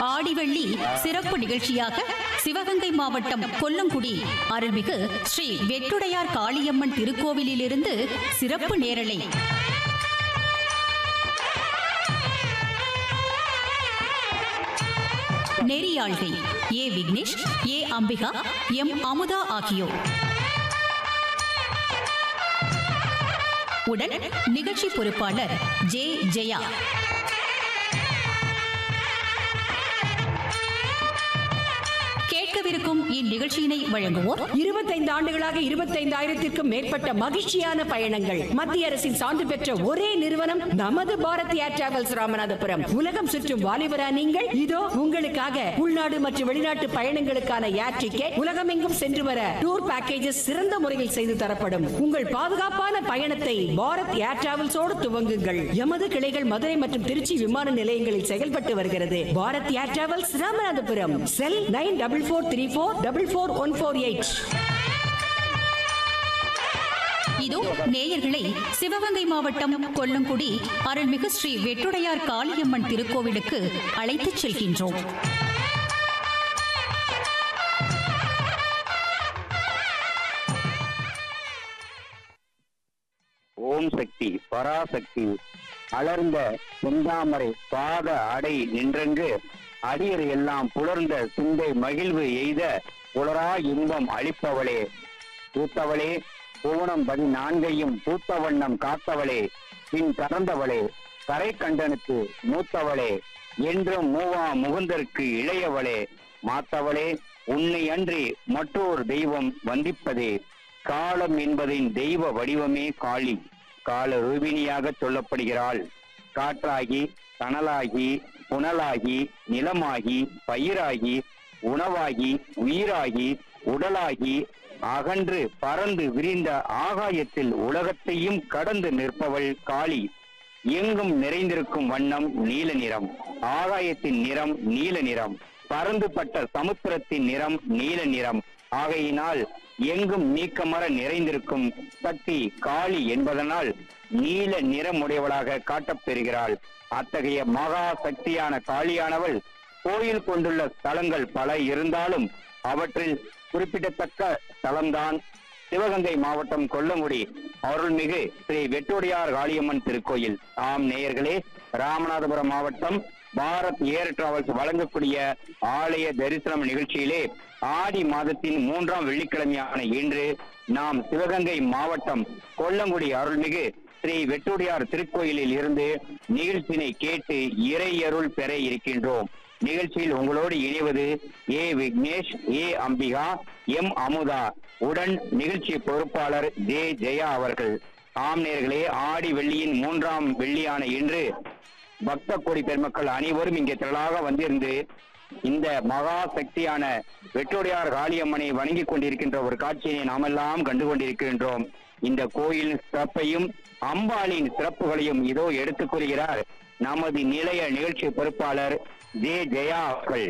ஆடிவெள்ளி சிறப்பு நிகழ்ச்சியாக சிவகங்கை மாவட்டம் கொல்லங்குடி அருள்மிகு ஸ்ரீ வெட்டுடையார் காளியம்மன் திருக்கோவிலிலிருந்து சிறப்பு நேரலை நெறியாள்கை A Vignesh A Ambika M Amudha ஆகியோர் உடன் நிகழ்ச்சி பொறுப்பாளர் ஜே ஜெயா கேட்கவிருக்கும் இந்நிகழ்ச்சியினை வழங்குவோர் இருபத்தைந்து ஆண்டுகளாக இருபத்தைந்தாயிரத்திற்கும் மேற்பட்ட மகிழ்ச்சியான பயணங்கள் மத்திய அரசின் சான்று பெற்ற ஒரே நிறுவனம் நமது பாரத் ஏர் டிராவல்ஸ் ராமநாதபுரம் உலகம் சுற்றும் வாலிபரா நீங்கள் இதோ உங்களுக்காக உள்நாடு மற்றும் வெளிநாட்டு பயணங்களுக்கான ஏர் டிக்கெட் உலகமெங்கும் சென்று வர டூர் பேக்கேஜஸ் சிறந்த முறையில் செய்து தரப்படும் உங்கள் பாதுகாப்பான பயணத்தை பாரத் ஏர் டிராவல்ஸோடு துவங்குங்கள் எமது கிளைகள் மதுரை மற்றும் திருச்சி விமான நிலையங்களில் செயல்பட்டு வருகிறது Bharat air travels Ramanathapuram cell nine double four three four double four one four eight இதோ நேயர்களை சிவகங்கை மாவட்டம் கொல்லங்குடி அருள்மிகு ஸ்ரீ வெட்டுடையார் காளியம்மன் திருக்கோவிலுக்கு அழைத்துச் செல்கின்றோம் ஓம் சக்தி பராசக்தி அலர்ந்த செந்தாமரை பாத அடை நின்றங்கு அடியர் எல்லாம் புலர்ந்த சிந்தை மகிழ்வு எய்த புலரா இன்பம் அளிப்பவளே பூத்தவளே புவனம் பதினான்கையும் பூத்த வண்ணம் காத்தவளே பின் கறந்தவளே கரை கண்டனுக்கு மூத்தவளே என்றும் மூவா முகுந்தற்கு இளையவளே மாத்தவளே உன்னை அன்றி மற்றொரு தெய்வம் வந்திப்பதே காலம் என்பதின் தெய்வ வடிவமே காளி கால ரூபிணியாக சொல்லப்படுகிறாள் காற்றாகி தணலாகி புனலாகி நிலமாகி பயிராகி உணவாகி உயிராகி உடலாகி அகன்று பறந்து விரிந்த ஆகாயத்தில் உலகத்தையும் கடந்து நிற்பவள் காளி எங்கும் நிறைந்திருக்கும் வண்ணம் நீல நிறம் ஆகாயத்தின் நிறம் நீல நிறம் பறந்துபட்ட சமுத்திரத்தின் நிறம் நீல நிறம் ஆகையினால் எங்கும் நீக்கமர நிறைந்திருக்கும் சக்தி காளி என்பதனால் நீல நிறமுடையவளாக காட்டப்பெறுகிறாள் அத்தகைய மகா சக்தியான காளியானவள் கோயில் கொண்டுள்ள ஸ்தலங்கள் பல இருந்தாலும் அவற்றில் குறிப்பிடத்தக்க ஸ்தலம்தான் சிவகங்கை மாவட்டம் கொல்லங்குடி அருள்மிகு ஸ்ரீ வெட்டுடையார் காளியம்மன் திருக்கோயில் ஆம் நேயர்களே ராமநாதபுரம் மாவட்டம் பாரத் ஏர் டிராவல்ஸ் வழங்கக்கூடிய ஆலய தரிசனம் நிகழ்ச்சியிலே ஆடி மாதத்தின் மூன்றாம் வெள்ளிக்கிழமையான இன்று நாம் சிவகங்கை மாவட்டம் கொல்லங்குடி அருள்மிகு ஸ்ரீ வெட்டுடையார் திருக்கோயிலில் இருந்து நிகழ்ச்சியினை கேட்டு இறையருள் பெற இருக்கின்றோம் நிகழ்ச்சியில் உங்களோடு இணைவது A Vignesh A Ambika M Amudha உடன் நிகழ்ச்சி பொறுப்பாளர் ஜே ஜெயா அவர்கள் ஆம் நேர்களே ஆடி வெள்ளியின் மூன்றாம் வெள்ளியான இன்று பக்த கோடி பெருமக்கள் அனைவரும் இங்கே திரளாக வந்திருந்து இந்த மகா சக்தியான வெட்டுடையார் காளியம்மனை வணங்கிக் கொண்டிருக்கின்ற ஒரு காட்சியை நாமெல்லாம் கண்டு கொண்டிருக்கின்றோம் இந்த கோயிலின் சிறப்பையும் அம்பாளின் சிறப்புகளையும் இதோ எடுத்துக் கூறுகிறார் நமது நிலைய நிகழ்ச்சி பொறுப்பாளர் ஜே ஜெயா அவர்கள்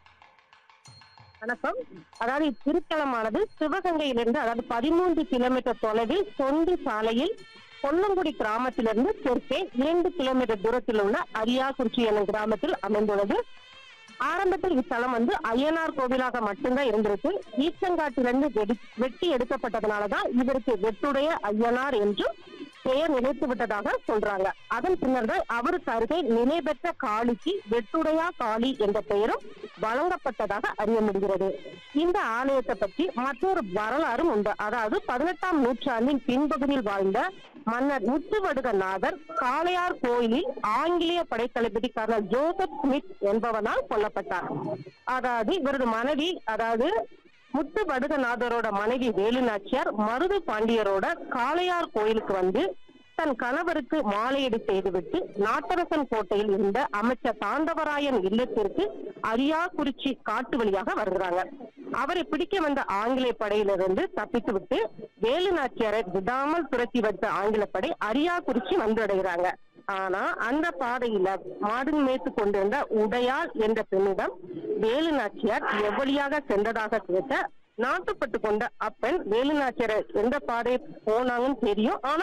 வணக்கம் அதாவது இத்திருத்தலமானது சிவகங்கையிலிருந்து அதாவது பதிமூன்று கிலோமீட்டர் தொலைவில் தொண்டி சாலையில் கொல்லங்குடி கிராமத்திலிருந்து தெற்கே இரண்டு கிலோமீட்டர் தூரத்தில் உள்ள அரியாக்குறிச்சி எனும் கிராமத்தில் அமைந்துள்ளது ஆரம்பத்தில் இத்தலம் வந்து ஐயனார் கோவிலாக மட்டும்தான் இருந்திருக்கு ஈச்சங்காட்டிலிருந்து வெடி- வெட்டி எடுக்கப்பட்டதுனாலதான் இவருக்கு வெட்டுடைய ஐயனார் என்று பெயர் நிலைத்து விட்டதாக சொல்றாங்க அதன் பின்னர் தான் அவருக்கு அருகே நிலை பெற்ற காளிக்கு வெட்டுடையா காளி என்ற பெயரும் வழங்கப்பட்டதாக அறிய முடிகிறது இந்த ஆலயத்தை பற்றி மற்றொரு வரலாறும் உண்டு அதாவது பதினெட்டாம் நூற்றாண்டின் பின்பகுதியில் வாழ்ந்த மன்னர் முத்துவடுகநாதர் காளையார் கோயிலில் ஆங்கிலேய படைத்தளபதி கர்னல் ஜோசப் ஸ்மித் என்பவனால் கொல்லப்பட்டார் அதாவது இவரது மனைவி அதாவது முத்து வடுகநாதரோட மனைவி வேலுநாச்சியார் மருது பாண்டியரோட காளையார் கோயிலுக்கு வந்து தன் கணவருக்கு மாலையீடு செய்துவிட்டு நாட்டரசன் கோட்டையில் இருந்த அமைச்சர் தாண்டவராயன் இல்லத்திற்கு அரியாக்குறிச்சி காட்டு வழியாக வருகிறாங்க அவரை பிடிக்க வந்த ஆங்கிலேய படையிலிருந்து தப்பித்து விட்டு வேலு நாச்சியாரை விடாமல் துரத்தி வைத்த ஆங்கில படை அரியாக்குறிச்சி வந்தடைகிறாங்க ஆனா அந்த பாதையில மாடு மேய்த்து கொண்டிருந்த உடையாள் என்ற பெண்ணிடம் வேலு நாச்சியார் எவ்வளியாக சென்றதாக கேட்ட நாட்டுப்பட்டு கொண்ட அப்பெண் வேலு நாச்சியார் எந்த பாதை போனாங்கன்னு தெரியும் ஆனா